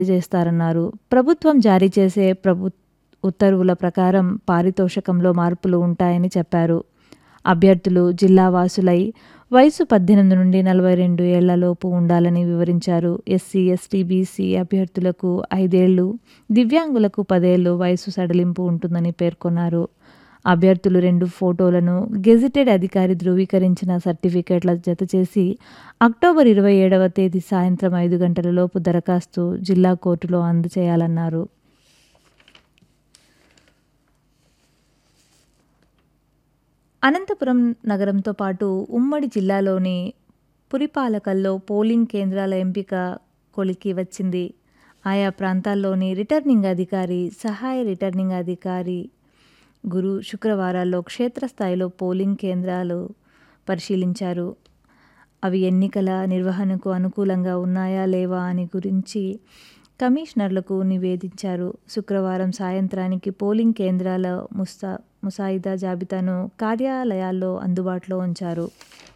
చేస్తారన్నారు ప్రభుత్వం జారీ చేసే ప్రభు ఉత్తర్వుల ప్రకారం పారితోషకంలో మార్పులు ఉంటాయని చెప్పారు అభ్యర్థులు జిల్లా వాసులై వయసు పద్దెనిమిది నుండి నలభై రెండు ఏళ్లలోపు ఉండాలని వివరించారు ఎస్సీ ఎస్టీ బీసీ అభ్యర్థులకు ఐదేళ్లు దివ్యాంగులకు పదేళ్లు వయసు సడలింపు ఉంటుందని పేర్కొన్నారు అభ్యర్థులు రెండు ఫోటోలను గెజిటెడ్ అధికారి ధృవీకరించిన సర్టిఫికేట్ల జతచేసి అక్టోబర్ ఇరవై ఏడవ తేదీ సాయంత్రం ఐదు గంటల లోపు దరఖాస్తు జిల్లా కోర్టులో అందజేయాలన్నారు అనంతపురం నగరంతో పాటు ఉమ్మడి జిల్లాలోని పురిపాలకల్లో పోలింగ్ కేంద్రాల ఎంపిక కొలికి వచ్చింది ఆయా ప్రాంతాల్లోని రిటర్నింగ్ అధికారి సహాయ రిటర్నింగ్ అధికారి గురు శుక్రవారాల్లో క్షేత్రస్థాయిలో పోలింగ్ కేంద్రాలు పరిశీలించారు అవి ఎన్నికల నిర్వహణకు అనుకూలంగా ఉన్నాయా లేవా అని గురించి కమిషనర్లకు నివేదించారు శుక్రవారం సాయంత్రానికి పోలింగ్ కేంద్రాల ముస్తా ముసాయిదా జాబితాను కార్యాలయాల్లో అందుబాటులో ఉంచారు